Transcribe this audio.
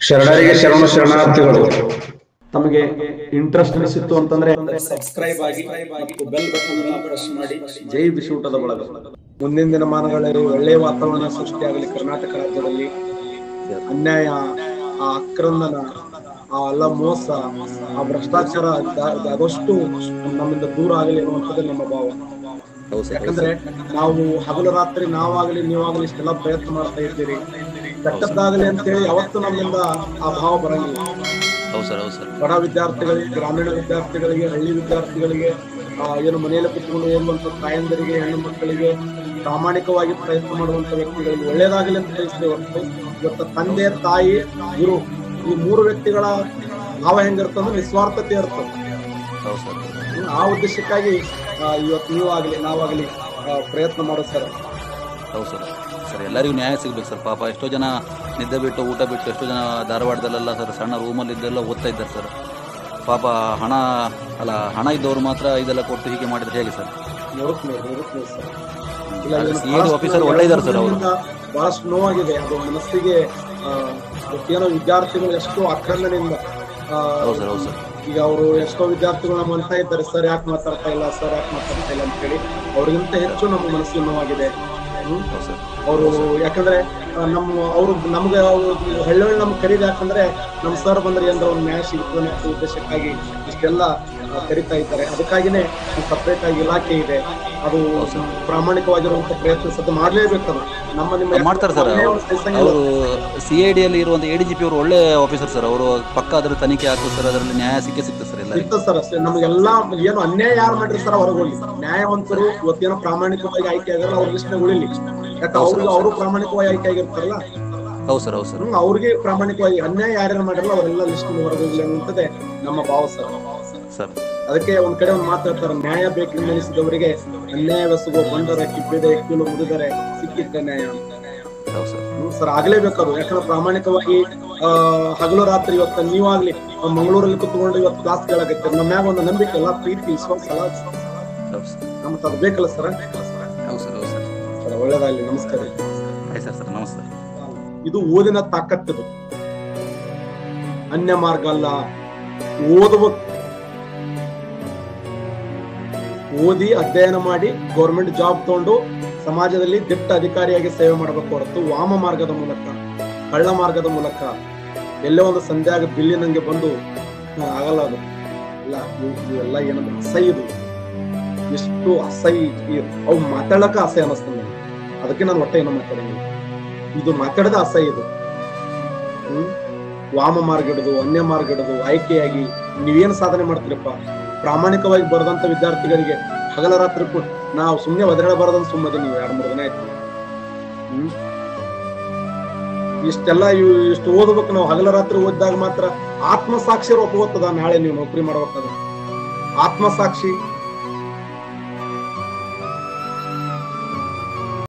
ಶರಣರಿಗೆ ಶರಣ ಶರಣಾರ್ಥಿಗಳು ತಮಗೆ ಇಂಟ್ರೆಸ್ಟ್ ಅನಿಸಿತ್ತು ಅಂತಂದ್ರೆ ಸಬ್ಸ್ಕ್ರೈಬ್ ಆಗಿ ಮತ್ತು ಬೆಲ್ ಬಟನ್ ಅನ್ನು ಪ್ರೆಸ್ ಮಾಡಿ ಜೈ ಬಿಸಿಯೂಟದ ಬಳಗ ಮುಂದಿನ ದಿನಮಾನಗಳಲ್ಲಿ ಒಳ್ಳೆಯ ವಾತಾವರಣ ಸೃಷ್ಟಿಯಾಗಲಿ ಕರ್ನಾಟಕ ರಾಜ್ಯದಲ್ಲಿ ಅನ್ಯಾಯ ಆ ಆಕ್ರಂದನ ಆ ಎಲ್ಲ ಮೋಸ ಆ ಭ್ರಷ್ಟಾಚಾರ ದ- ಆದಷ್ಟು ನಮ್ಮಿಂದ ದೂರ ಆಗಲಿ ಅನ್ನುವಂಥದ್ದು ನಮ್ಮ ಭಾವ ಯಾಕಂದ್ರೆ ನಾವು ಹಗಲು ರಾತ್ರಿ ನಾವಾಗಲಿ ನೀವಾಗಲಿ ಇಷ್ಟೆಲ್ಲ ಪ್ರಯತ್ನ ಮಾಡ್ತಾ ಇದ್ದೀರಿ ಕೆಟ್ಟದ್ದಾಗಲಿ ಅಂತೇಳಿ ಯಾವತ್ತೂ ನಮ್ಮಿಂದ ಆ ಭಾವ ಬರಂಗಿಲ್ಲ ಹೌದು ಸರ್ ಹೌದು ಸರ್ ಬಡ ವಿದ್ಯಾರ್ಥಿಗಳಿಗೆ ಗ್ರಾಮೀಣ ವಿದ್ಯಾರ್ಥಿಗಳಿಗೆ ಹಳ್ಳಿ ವಿದ್ಯಾರ್ಥಿಗಳಿಗೆ ಆ, ಏನು ಮನೆಯಲ್ಲಿ ಕುತ್ಕೊಂಡು ಓದುವಂತ ತಾಯಂದರಿಗೆ ಹೆಣ್ಣು ಮಕ್ಕಳಿಗೆ ಪ್ರಾಮಾಣಿಕವಾಗಿ ಪ್ರಯತ್ನ ಮಾಡುವಂತ ವ್ಯಕ್ತಿಗಳಿಗೆ ಒಳ್ಳೇದಾಗಲಿ ಅಂತ ಬಯಸ್ತೇವೆ ಹೊರತು ಇವತ್ತು ತಂದೆ ತಾಯಿ ಗುರು ಈ ಮೂರು ವ್ಯಕ್ತಿಗಳ ಭಾವ ಹೆಂಗಿರ್ತಂದ್ರೆ ನಿಸ್ವಾರ್ಥತೆ ಇರ್ತದೆ ಹೌದು ಸರ್ ಹ್ಮ್, ಆ ಉದ್ದೇಶಕ್ಕಾಗಿ ಆ, ಇವತ್ತು ನೀವಾಗ್ಲಿ ನಾವಾಗ್ಲಿ ಆ, ಪ್ರಯತ್ನ ಮಾಡೋ ಸರ್ ಹೌದು ಸರ್ ಸರ್ ಎಲ್ಲರಿಗೂ ನ್ಯಾಯ ಸಿಗ್ಬೇಕು ಸರ್ ಪಾಪ ಎಷ್ಟೋ ಜನ ನಿದ್ದೆ ಬಿಟ್ಟು ಊಟ ಬಿಟ್ಟು ಎಷ್ಟೋ ಜನ ಧಾರವಾಡದಲ್ಲೆಲ್ಲ ಸರ್ ಸಣ್ಣ ರೂಮಲ್ಲಿ ಇದ್ದೆಲ್ಲ ಓದ್ತಾ ಇದ್ದಾರೆ ಸರ್ ಪಾಪ ಹಣ ಅಲ್ಲ ಹಣ ಇದ್ದವರು ಮಾತ್ರ ಇದೆಲ್ಲ ಕೊಟ್ಟು ಹೀಗೆ ಮಾಡಿದ್ರೆ ಹೇಗೆ ಸರ್ ನೋಡುತ್ತೇವೆ ನೋಡುತ್ತೇವೆ ಸರ್ ಇಲ್ಲ, ಆದ್ರೆ ಇದನ್ನ CID ಬಹಳಷ್ಟು ಆಫೀಸರ್ ಒಳ್ಳೆ ಇದ್ದಾರೆ ಸರ್ ಅವರು. ದಿನದಿಂದ ಬಹಳಷ್ಟು ನೋವಾಗಿದೆ ಅದು ಮನಸ್ಸಿಗೆ ಆ, ಏನೋ ವಿದ್ಯಾರ್ಥಿಗಳು ಎಷ್ಟೋ ಆಕ್ರಂದನೆಯಿಂದ ಆ, ಹೌದು ಸರ್ ಹೌದು ಸರ್ ಈಗ ಅವರು ಎಷ್ಟೋ ವಿದ್ಯಾರ್ಥಿಗಳು ನಮ್ಮ ಅಂತ ಇದ್ದಾರೆ ಸರ್ ಯಾಕೆ ಮಾತಾಡ್ತಾ ಇಲ್ಲ ಸರ್ ಯಾಕೆ ಮಾತಾಡ್ತಾ ಇಲ್ಲ ಅಂತ ಹೇಳಿ ಅವ್ರಿಗಿಂತ ಹೆಚ್ಚು ನಮ್ಮ ಮನಸ್ಸಿಗೆ ನೋವಾಗಿದೆ ಹ್ಮ್? ಹೌದು ಸರ್ ಅವರು ಯಾಕಂದ್ರೆ ಆ, ನಮ್ಮ ಅವರು ನಮ್ಗೆ ಅವರು ಹಳ್ಳಿ ನಮ್ಗೆ ಕರೀದು ಯಾಕಂದ್ರೆ ನಮ್ಮ ಸರ್ ಬಂದ್ರೆ ಏನಾರ ಒಂದು ನ್ಯಾಯ ಸಿಗ್ತದೆ ಅನ್ನೋ ಉದ್ದೇಶಕ್ಕಾಗಿ ಇಷ್ಟೆಲ್ಲ ಆ, ಕರಿತಾ ಇದ್ದಾರೆ ಅದಕ್ಕಾಗಿನೇ ಸಪ್ರೇಟ್ ಆಗಿ ಇಲಾಖೆ ಇದೆ ಅದು ಪ್ರಾಮಾಣಿಕವಾಗಿರುವಂತ ಪ್ರಯತ್ನ ಸದ್ಯ ಮಾಡ್ಲೇಬೇಕದು ನಮ್ಮ ನಿಮ್ಮ ಮಾಡ್ತಾರೆ ಸರ್ ಒಳ್ಳೆಯ ಒಂದು ಸತ್ಸಂಗ ಇಲ್ಲ. ಅವರು ಸಿ ಐ ಡಿಯಲ್ಲಿ ಇರುವಂಥ ಎ ಡಿ ಜಿ ಪಿ ಅವರು ಒಳ್ಳೆ ಆಫೀಸರ್ ಸರ್ ಅವರು ಪಕ್ಕ ಅದ್ರ ತನಿಖೆ ಹಾಕು ಸರ್ ಅದರಲ್ಲಿ ನ್ಯಾಯ ಸಿಕ್ಕೇ ಸಿಗ್ತದೆ ಸರ್ ಎಲ್ಲರಿಗೂ ಸಿಗ್ತದೆ ಸರ್ ಅಷ್ಟೇ ನಮಗೆಲ್ಲಾ ಏನು ಅನ್ಯಾಯ ಯಾರು ಮಾಡ್ರಿ ಸರ್ ಹೊರಗೋಗಿ ನ್ಯಾಯವಂತರು ಇವತ್ತೇನೋ ಪ್ರಾಮಾಣಿಕವಾಗಿ ಆಯ್ಕೆ ಆಗಲ್ಲ ಅವ್ರ ಲಿಸ್ಟ್ ಉಳಿಲಿ ಯಾಕೆ ಅವ್ರಿಗೆ ಅವರು ಪ್ರಾಮಾಣಿಕವಾಗಿ ಆಯ್ಕೆ ಆಗಿರ್ತಾರಲ್ಲ ಹೌದು ಸರ್ ಹೌದು ಸರ್ ಹ್ಮ್, ಅವ್ರಿಗೆ ಪ್ರಾಮಾಣಿಕವಾಗಿ ಅನ್ಯಾಯ ಯಾರ್ಯಾರು ಮಾಡಿರಲ್ಲ ಅವರೆಲ್ಲ ಲಿಸ್ಟ್ ಹೊರಗೋಗ್ಲಿ ಅನ್ನುವಂಥದ್ದೇ ನಮ್ಮ ಭಾವ ಸರ್ ಸರ್ ಅದಕ್ಕೆ ಒಂದ್ ಕಡೆ ಒಂದು ಮಾತಾಡ್ತಾರೆ ನ್ಯಾಯ ಬೇಕೆಂದೆನಿಸಿದವರಿಗೆ ಅನ್ಯಾಯವೆಸಗೋ ಬಂಡರ ಕಿಬ್ಬಿದೆ ಎಕ್ಕಿಲು ಮುಗಿದರೆ ಸಿಕ್ಕಿದ್ದ ನ್ಯಾಯ ಹೌದು ಸರ್ ಹ್ಮ್, ಸರ್ ಆಗ್ಲೇಬೇಕದು ಯಾಕಂದ್ರೆ ಪ್ರಾಮಾಣಿಕವಾಗಿ ಆ ಹಗಲು ರಾತ್ರಿ ಇವತ್ತು ನೀವಾಗ್ಲಿ ಆ, ಮಂಗಳೂರಲ್ಲಿ ಕುತ್ಕೊಂಡು ಇವತ್ತು ಕ್ಲಾಸ್ ಕೇಳಕತ್ತೀರಿ ನಮ್ಮ ಮ್ಯಾಗ ಒಂದು ನಂಬಿಕೆ ಎಲ್ಲ ಪ್ರೀತಿ ವಿಶ್ವಾಸ ಎಲ್ಲ ಹೌದು ಸರ್ ನಮ್ಗೆ ಅದು ಬೇಕಲ್ಲ ಸರ್ ಹೌದು ಸರ್ ಹೌದು ಸರ್ ಸರ್ ಒಳ್ಳೇದಾಗ್ಲಿ ನಮಸ್ಕಾರ ಆಯ್ತು ಸರ್ ಸರ್ ನಮಸ್ತೆ ಇದು ಓದಿನ ತಾಕತ್ತಿದು ಅನ್ಯ ಮಾರ್ಗ ಅಲ್ಲ ಓದುವ ಓದಿ ಅಧ್ಯಯನ ಮಾಡಿ ಗೌರ್ಮೆಂಟ್ ಜಾಬ್ ತಗೊಂಡು ಸಮಾಜದಲ್ಲಿ ದಿಟ್ಟ ಅಧಿಕಾರಿಯಾಗಿ ಸೇವೆ ಮಾಡಬೇಕು ಹೊರತು ವಾಮ ಮಾರ್ಗದ ಮೂಲಕ ಕಳ್ಳ ಮಾರ್ಗದ ಮೂಲಕ ಎಲ್ಲೋ ಒಂದು ಸಂಧ್ಯಾಗ ಬಿಲ್ಲಿನಂಗೆ ಬಂದು ಆ, ಆಗಲ್ಲ ಅದು ಇಲ್ಲ ಇವು- ಇವೆಲ್ಲ ಏನಂದ್ರೆ ಅಸಹ್ಯ ಇದು ಎಷ್ಟು ಅಸಹ್ಯ ಇ- ಅವು ಮಾತಾಡಕ ಅಸಹ್ಯ ಅನಿಸ್ತದೆ ನನಗೆ. ಅದಕ್ಕೆ ನಾನು ಹೊಟ್ಟೆ ಏನೋ ಮಾತಾಡಂಗಿಲ್ಲ ಇದು ಮಾತಾಡದ ಅಸಹ್ಯ ಇದು ಹ್ಮ್ ವಾಮ ಮಾರ್ಗ ಹಿಡಿದು ಅನ್ಯ ಮಾರ್ಗ ಹಿಡಿದು ಆಯ್ಕೆಯಾಗಿ ನೀವೇನು ಸಾಧನೆ ಮಾಡ್ತೀರಪ್ಪ ಪ್ರಾಮಾಣಿಕವಾಗಿ ಬರೆದಂತ ವಿದ್ಯಾರ್ಥಿಗಳಿಗೆ ಹಗಲ ರಾತ್ರಿ ಕೂಡ ನಾವು ಸುಮ್ಮನೆ ಒದರಾಡಬಾರ್ದಂತ ಸುಮ್ಮನೆ ನೀವು ಎರಡು ಮೂರು ದಿನ ಆಯ್ತು ಹ್ಮ್ ಇಷ್ಟೆಲ್ಲ ಇವ್- ಇಷ್ಟು ಓದ್ಬೇಕು ನಾವು ಹಗಲ ರಾತ್ರಿ ಓದಿದಾಗ ಮಾತ್ರ ಆತ್ಮಸಾಕ್ಷಿ ಒಪ್ಪುತ್ತದ ನಾಳೆ ನೀವು ನೌಕರಿ ಮಾಡ್ಬೇಕಾದ್ರೆ ಆತ್ಮಸಾಕ್ಷಿ